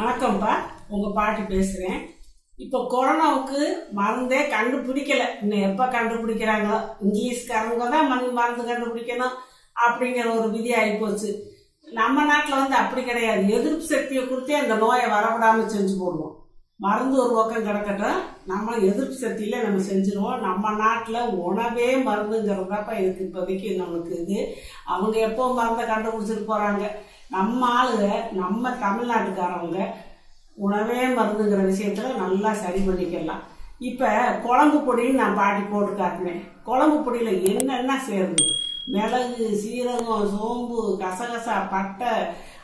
வணக்கம்ப்பா உங்க பாட்டி பேசுறேன் இப்போ கொரோனாவுக்கு மருந்தே கண்டுபிடிக்கல இன்னும் எப்ப கண்டுபிடிக்கிறாங்களோ இங்கிலீஷ்காரங்க தான் மருந்து மருந்து கண்டுபிடிக்கணும் அப்படிங்கிற ஒரு விதி ஆகிப்போச்சு நம்ம நாட்டில் வந்து அப்படி கிடையாது எதிர்ப்பு சக்தியை கொடுத்தே அந்த நோயை வரவிடாம செஞ்சு போடுவோம் மருந்து ஒரு பக்கம் கிடக்கட்டும் நம்ம எதிர்ப்பு சக்தியில நம்ம செஞ்சுருவோம் நம்ம நாட்டில் உணவே மருந்துங்கிறதாப்ப இதுக்கு இப்போதைக்கு நம்மளுக்கு இது அவங்க எப்போ மருந்தை கண்டுபிடிச்சிட்டு போறாங்க நம்ம ஆளுங்க நம்ம தமிழ்நாட்டுக்காரவங்க உணவே மருந்துங்கிற விஷயத்துல நல்லா சரி பண்ணிக்கலாம் இப்ப குழம்பு பொடின்னு நான் பாட்டி போட்டு காட்டினேன் குழம்பு பொடியில என்னென்ன சேருது மிளகு சீரகம் சோம்பு கசகசா பட்டை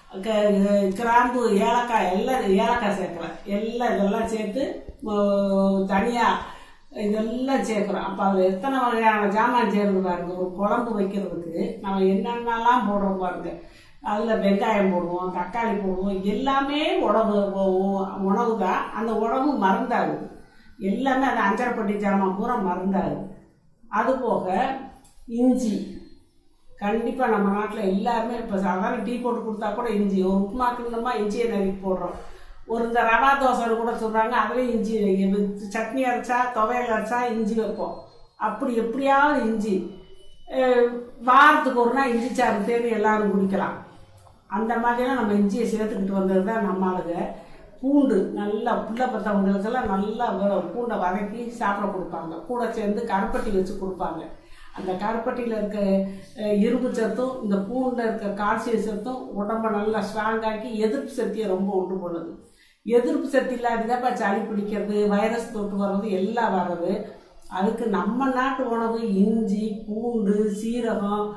க- கிராம்பு ஏலக்காய் எல்லாம் ஏலக்காய் சேர்க்குறேன் எல்லாம் இதெல்லாம் சேர்த்து ஆஹ், தனியா இதெல்லாம் சேர்க்குறோம் அப்போ அது எத்தனை வகையான ஜாமான் சேருது பாருங்க ஒரு குழம்பு வைக்கிறதுக்கு நம்ம என்னென்னலாம் போடுறோம் பாருங்க அதில் வெங்காயம் போடுவோம் தக்காளி போடுவோம் எல்லாமே உணவு உணவு தான் அந்த உணவு மருந்தாகுது எல்லாமே அந்த அஞ்சரைப்பட்டி ஜாமான் பூரா மருந்தாகுது அது போக இஞ்சி கண்டிப்பாக நம்ம நாட்டில் எல்லாருமே இப்போ சாதாரண டீ போட்டு கொடுத்தா கூட இஞ்சி ஒரு உப்புமா கிண்ணமா இஞ்சியை நறுக்கி போடுறோம் ஒரு இந்த ரவா தோசைன்னு கூட சொல்கிறாங்க அதுலேயும் இஞ்சி வைக்க- சட்னி அரைச்சா துவையல் அரைச்சா இஞ்சி வைப்போம் அப்படி எப்படியாவது இஞ்சி அஹ், வாரத்துக்கு ஒரு நாள் இஞ்சி சாறு தேடி எல்லாரும் குடிக்கலாம் அந்த மாதிரியெல்லாம் நம்ம இஞ்சியை சேர்த்துக்கிட்டு வந்தது தான் நம்ம ஆளுங்க பூண்டு நல்லா புள்ள பத்தவங்களுக்கெல்லாம் நல்லா வ- பூண்டை வதக்கி சாப்பிட கொடுப்பாங்க கூட சேர்ந்து கருப்பட்டி வச்சு கொடுப்பாங்க அந்த கருப்பட்டியில் இருக்க அஹ், இரும்பு சத்தும் இந்த பூண்டில் இருக்க கால்சியம் சத்தும் உடம்ப நல்லா ஸ்ட்ராங்காக்கி எதிர்ப்பு சக்தியை ரொம்ப உண்டு பண்ணுது எதிர்ப்பு சக்தி இல்லாததாப்பா சளி பிடிக்கிறது வைரஸ் தொட்டு வர்றது எல்லாம் வர்றது அதுக்கு நம்ம நாட்டு உணவு இஞ்சி பூண்டு சீரகம்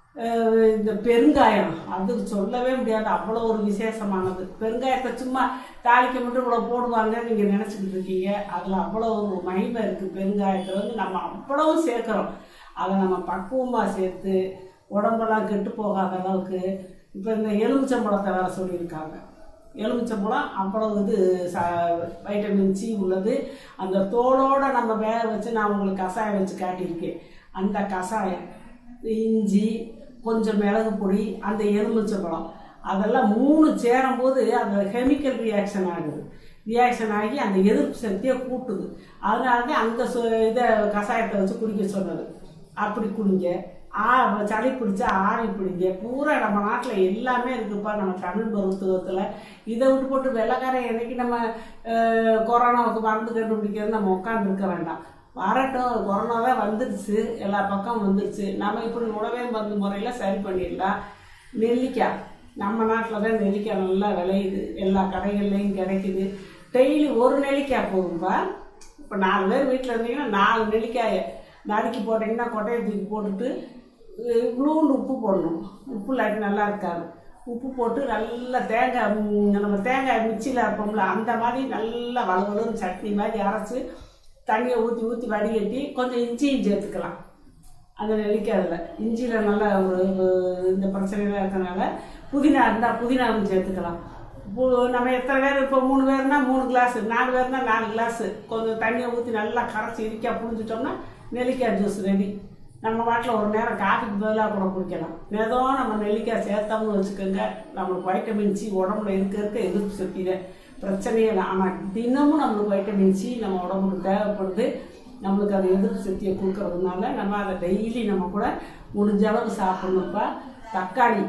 அஹ் இந்த பெருங்காயம் அது சொல்லவே முடியாது அவ்வளோ ஒரு விசேஷமானது பெருங்காயத்தை சும்மா தாளிக்க மட்டும் இவ்வளோ போடுவாங்க நீங்கள் நினச்சிக்கிட்டு இருக்கீங்க அதில் அவ்வளோ ஒரு மகிமை இருக்குது பெருங்காயத்தை வந்து நம்ம அவ்வளவு சேர்க்குறோம் அதை நம்ம பக்குவமாக சேர்த்து உடம்பெல்லாம் கெட்டு போகாத அளவுக்கு இப்போ இந்த எலுமிச்சம்பழத்தை வேற சொல்லியிருக்காங்க எலுமிச்சம்பழம் அவ்வளவு இது ச வைட்டமின் சி உள்ளது அந்த தோலோட நம்ம வேக வச்சு நான் உங்களுக்கு கஷாயம் வச்சு காட்டியிருக்கேன் அந்த கஷாயம் இஞ்சி கொஞ்சம் மிளகு பொடி அந்த எலுமிச்சம்பழம் அதெல்லாம் மூணு சேரும்போது அந்த கெமிக்கல் ரியாக்ஷன் ஆகுது ரியாக்ஷன் ஆகி அந்த எதிர்ப்பு சக்தியை கூட்டுது அதனால தான் அந்த சொ- இதை கஷாயத்தை வச்சு குடிக்க சொன்னது அப்படி குடிங்க ஆ சளி பிடிச்சா ஆவி பிடிங்க பூரா நம்ம நாட்டில் எல்லாமே இருக்குப்பா நம்ம தமிழ் மருத்துவத்தில் இதை விட்டு போட்டு வெள்ளைக்காரன் என்னைக்கு நம்ம அஹ், கொரோனாவுக்கு மருந்து கண்டுபிடிக்கிறது நம்ம உட்காந்துருக்க வேண்டாம் வரட்டும் கொரோனா தான் வந்துடுச்சு எல்லா பக்கம் வந்துடுச்சு நம்ம இப்படி உணவே மருந்து முறையில் சரி பண்ணிடலாம் நெல்லிக்காய் நம்ம நாட்டில் தான் நெல்லிக்காய் நல்லா விளையுது எல்லா கடைகள்லையும் கிடைக்குது டெய்லி ஒரு நெல்லிக்காய் போதும்பா இப்போ நாலு பேர் வீட்டில் இருந்தீங்கன்னா நாலு நெல்லிக்காயை நறுக்கி போட்டிங்கன்னா கொட்டையை தூக்கி போட்டுட்டு இவ்வளோண்டு உப்பு போடணும் உப்பு இல்லாட்டி நல்லா இருக்காது உப்பு போட்டு நல்லா தேங்காய் ம், நம்ம தேங்காய் மிக்சியில் அரைப்போம்ல அந்த மாதிரி நல்லா வலுவலுன்னு சட்னி மாதிரி அரைச்சி தண்ணியை ஊற்றி ஊற்றி வடிகட்டி கொஞ்சம் இஞ்சியும் சேர்த்துக்கலாம் அந்த நெல்லிக்காயில் இஞ்சியில் நல்லா ஒரு ஒரு இந்த பிரச்சனைலாம் இருக்கனால புதினா இருந்தால் புதினாவும் சேர்த்துக்கலாம் பு- நம்ம எத்தனை பேர் இப்போ மூணு பேர்னா மூணு கிளாஸ் நாலு பேர்னா நாலு கிளாஸ் கொஞ்சம் தண்ணியை ஊற்றி நல்லா கரைச்சி இறுக்கியா புழிஞ்சிட்டோம்னா நெல்லிக்காய் ஜூஸ் ரெடி நம்ம வாட்டில் ஒரு நேரம் காஃபிக்கு பதிலாக கூட குடிக்கலாம் ஏதோ நம்ம நெல்லிக்காய் சேர்த்தோம்னு வச்சுக்கோங்க நம்மளுக்கு வைட்டமின் சி உடம்புல இருக்க இருக்க எதிர்ப்பு சக்தியில பிரச்சனையே இல்லை ஆனால் தினமும் நம்மளுக்கு வைட்டமின் சி நம்ம உடம்புக்கு தேவைப்படுது நம்மளுக்கு அது எதிர்ப்பு சக்தியை கொடுக்கறதுனால நம்ம அதை டெய்லி நம்ம கூட முடிஞ்ச அளவு சாப்பிடணும்ப்பா தக்காளி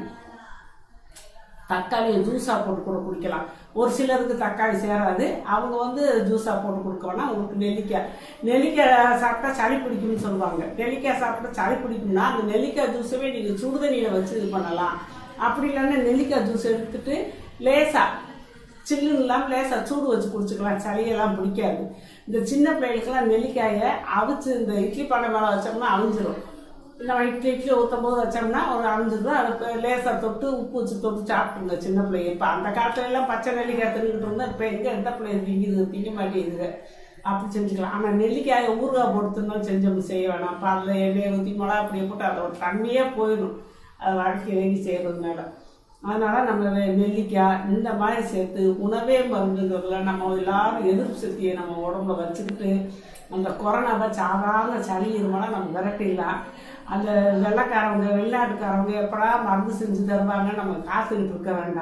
தக்காளியை ஜூஸாக போட்டு கூட குடிக்கலாம் ஒரு சிலருக்கு தக்காளி சேராது அவங்க வந்து ஜூஸாக போட்டு கொடுக்க வேணாம் உங்களுக்கு நெல்லிக்காய் நெல்லிக்காய் சாப்பிட்டா சளி பிடிக்கும்னு சொல்லுவாங்க நெல்லிக்காய் சாப்பிட்டா சளி பிடிக்கும்னா அந்த நெல்லிக்காய் ஜூஸவே நீங்கள் சுடுதண்ணியில் வச்சு இது பண்ணலாம் அப்படி இல்லைன்னா நெல்லிக்காய் ஜூஸ் எடுத்துட்டு லேசாக சில்லுன்னு இல்லாமல் லேசாக சூடு வச்சு குடிச்சுக்கலாம் சளியெல்லாம் பிடிக்காது இந்த சின்ன பிள்ளைகளுக்கெல்லாம் நெல்லிக்காயை அவிச்சு இந்த இட்லி பானை மேலே வச்சோம்னா அவிஞ்சிரும் நம்ம இட்லி இட்லி ஊற்றும் போது வச்சோம்னா ஒரு அரைஞ்சிடும் அதை லேசாக தொட்டு உப்பு வச்சு தொட்டு சாப்பிட்டுங்க சின்ன பிள்ளைங்க இப்போ அந்த காலத்துல எல்லாம் பச்சை நெல்லிக்காய் தின்னுக்கிட்டு இருந்தால் இப்போ எங்கே எந்த பிள்ளை திங்குது திங்க மாட்டேங்குது அப்படி செஞ்சுக்கலாம் ஆனால் நெல்லிக்காயை ஊறுகாய் போட்டுருந்தோம் செஞ்சோம் செய்ய வேணாம் அப்போ அதில் எண்ணெயை ஊற்றி மிளகா அப்படியே போட்டு அதோட தண்ணியே போயிடும் அதை வதக்கி வேகி செய்கிறதுனால அதனால நம்ம வெ- நெல்லிக்காய் இந்த மாதிரி சேர்த்து உணவே மருந்துங்கிறதுல நம்ம எல்லாரும் எதிர்ப்பு சக்தியை நம்ம உடம்புல வச்சுக்கிட்டு அந்த கொரோனாவை சாதாரண சளி இருமலாம் நம்ம விரட்டிடலாம் அந்த வெள்ளைக்காரவங்க வெளிநாட்டுக்காரவங்க எப்படா மருந்து செஞ்சு தருவாங்க நம்ம காத்துக்கிட்டு இருக்க வேண்டாம்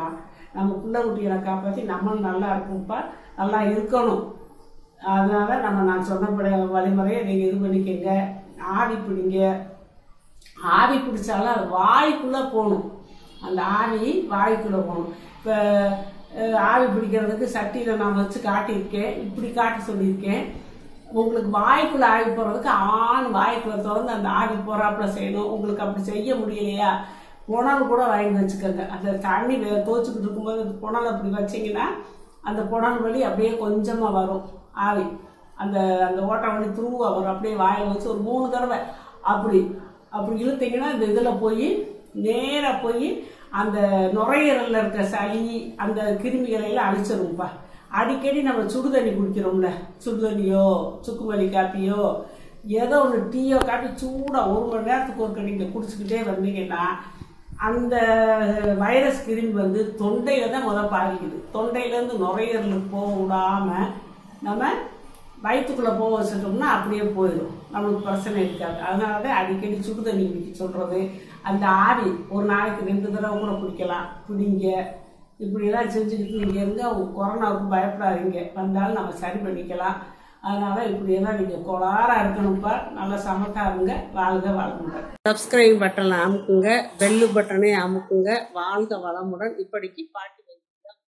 நம்ம பிள்ளை குட்டிகளை காப்பாற்றி நம்மளும் நல்லா இருக்கும்ப்பா நல்லா இருக்கணும் அதனால நம்ம நான் சொன்னபடி வழிமுறையை நீங்கள் இது பண்ணிக்கங்க ஆவி பிடிங்க ஆவி பிடிச்சாலும் அது வாய்க்குள்ளே போகணும் அந்த ஆவி வாய்க்குள்ளே போகணும் இப்போ ஆவி பிடிக்கிறதுக்கு சட்டியில் நான் வச்சு காட்டியிருக்கேன் இப்படி காட்ட சொல்லியிருக்கேன் உங்களுக்கு வாய்க்குள்ளே ஆவி போகிறதுக்கு ஆண் வாய்க்குள்ளே திறந்து அந்த ஆவி போகிறாப்புல செய்யணும் உங்களுக்கு அப்படி செய்ய முடியலையா புனல் கூட வாங்கி வச்சுக்கோங்க அந்த தண்ணி வே- தோய்ச்சிக்கிட்டு இருக்கும்போது அந்த புனல் அப்படி வச்சிங்கன்னா அந்த புனல் வழி அப்படியே கொஞ்சமாக வரும் ஆவி அந்த அந்த ஓட்டை வழி துருவா வரும் அப்படியே வாயில் வச்சு ஒரு மூணு தடவை அப்படி அப்படி இழுத்தீங்கன்னா இந்த இதில் போய் நேராக போய் அந்த நுரையீரலில் இருக்க சளி அந்த கிருமிகளை எல்லாம் அழிச்சிரும்ப்பா அடிக்கடி நம்ம சுடுதண்ணி குடிக்கிறோம்ல சுடுதண்ணியோ சுக்குமல்லி காப்பியோ ஏதோ ஒன்று டீயோ காப்பி சூடாக ஒரு மணி நேரத்துக்கு ஒரு நீங்கள் குடிச்சிக்கிட்டே வந்தீங்கன்னா அந்த வைரஸ் கிருமி வந்து தொண்டையில தான் முத பாதிக்குது தொண்டையிலேருந்து நுரையீரலுக்கு போக விடாமல் நம்ம வயிற்றுக்குள்ளே போக வச்சுட்டோம்னா அப்படியே போயிடும் நம்மளுக்கு பிரச்சனை இருக்காது அதனால தான் அடிக்கடி சுடு தண்ணி குடிக்க சொல்கிறது அந்த ஆவி ஒரு நாளைக்கு ரெண்டு தடவை கூட குடிக்கலாம் பிடிங்க இப்படியெல்லாம் செஞ்சுக்கிட்டு நீங்கள் இருங்க அவங்க கொரோனாவுக்கு பயப்படாதீங்க வந்தாலும் நம்ம சரி பண்ணிக்கலாம் அதனால் இப்படியெல்லாம் நீங்கள் கோளாறா இருக்கணும்ப்பா நல்லா சமத்தா இருங்க வாழ்க வளமுடன் சப்ஸ்கிரைப் பட்டனை அமுக்குங்க பெல்லு பட்டனை அமுக்குங்க வாழ்க வளமுடன் இப்படிக்கு பாட்டி